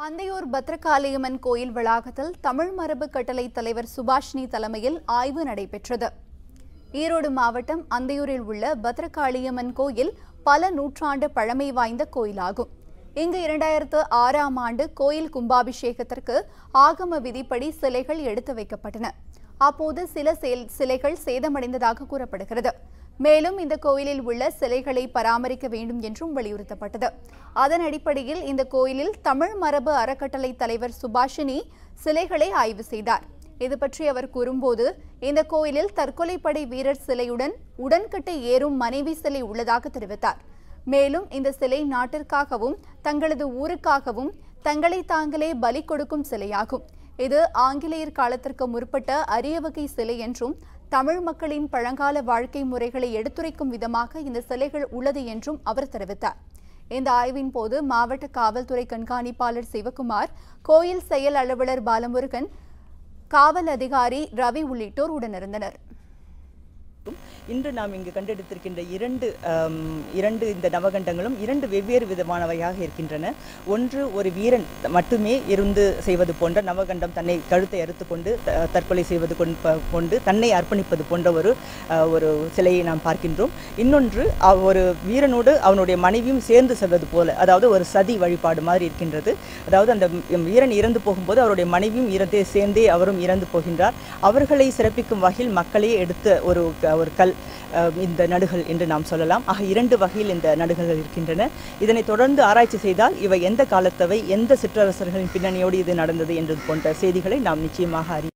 அந்தையூர் பத்ரகாளியம்மன் கோயில் வளாகத்தில் தமிழ் மரபு கட்டளை தலைவர் சுபாஷினி தலைமையில் ஆய்வு நடைபெற்றது ஈரோடு மாவட்டம் அந்தையூரில் உள்ள பத்ரகாளியம்மன் கோயில் பல நூற்றாண்டு பழமை வாய்ந்த கோயிலாகும் இங்கு இரண்டாயிரத்து ஆறாம் ஆண்டு கோயில் கும்பாபிஷேகத்திற்கு ஆகம விதிப்படி சிலைகள் எடுத்து வைக்கப்பட்டன அப்போது சில செயல் சிலைகள் சேதமடைந்ததாக கூறப்படுகிறது மேலும் இந்த கோயிலில் உள்ள சிலைகளை பராமரிக்க வேண்டும் என்றும் வலியுறுத்தப்பட்டது அதன் அடிப்படையில் இந்த கோயிலில் தமிழ் மரபு அறக்கட்டளை தலைவர் சுபாஷினி சிலைகளை ஆய்வு செய்தார் இது பற்றி அவர் கூறும்போது இந்த கோயிலில் தற்கொலைப்படை வீரர் சிலையுடன் உடன்கட்டை ஏறும் மனைவி சிலை உள்ளதாக தெரிவித்தார் மேலும் இந்த சிலை நாட்டிற்காகவும் தங்களது ஊருக்காகவும் தங்களை தாங்களே பலி கொடுக்கும் சிலையாகும் இது ஆங்கிலேயர் காலத்திற்கு முற்பட்ட அரிய வகை சிலை என்றும் தமிழ் மக்களின் பழங்கால வாழ்க்கை முறைகளை எடுத்துரைக்கும் விதமாக இந்த சிலைகள் உள்ளது என்றும் அவர் தெரிவித்தார் இந்த ஆய்வின் போது மாவட்ட காவல்துறை கண்காணிப்பாளர் சிவகுமார் கோயில் செயல் அலுவலர் பாலமுருகன் காவல் அதிகாரி ரவி உள்ளிட்டோர் உடனிருந்தனர் இன்று நாம் இங்கு கண்டெடுத்திருக்கின்ற இரண்டு ஆம், இரண்டு இந்த நவகண்டங்களும் இரண்டு வெவ்வேறு விதமானவையாக இருக்கின்றன ஒன்று ஒரு வீரன் மட்டுமே இருந்து செய்வது போன்ற நவகண்டம் தன்னை கழுத்தை அறுத்து கொண்டு த- தற்கொலை செய்வது கொண்டு ப- கொண்டு தன்னை அர்ப்பணிப்பது போன்ற ஒரு ஆ, ஒரு சிலையை நாம் பார்க்கின்றோம் இன்னொன்று அவ்- ஒரு வீரனோடு அவனுடைய மனைவியும் சேர்ந்து செல்வது போல அதாவது ஒரு சதி வழிபாடு மாதிரி இருக்கின்றது அதாவது அந்த ம்- வீரன் இறந்து போகும்போது அவருடைய மனைவியும் இறந்தே சேர்ந்தே அவரும் இறந்து போகின்றார் அவர்களை சிறப்பிக்கும் வகையில் மக்களே எடுத்த ஒரு க- ஒரு கல் அஹ், இந்த நடுகள் என்று நாம் சொல்லலாம் ஆக இரண்டு வகையில் இந்த நடுகள்கள் இருக்கின்றன இதனை தொடர்ந்து ஆராய்ச்சி செய்தால் இவை எந்த காலத்தவை எந்த சிற்றரசர்களின் பின்னணியோடு இது நடந்தது என்பது போன்ற செய்திகளை நாம் நிச்சயமாக அறி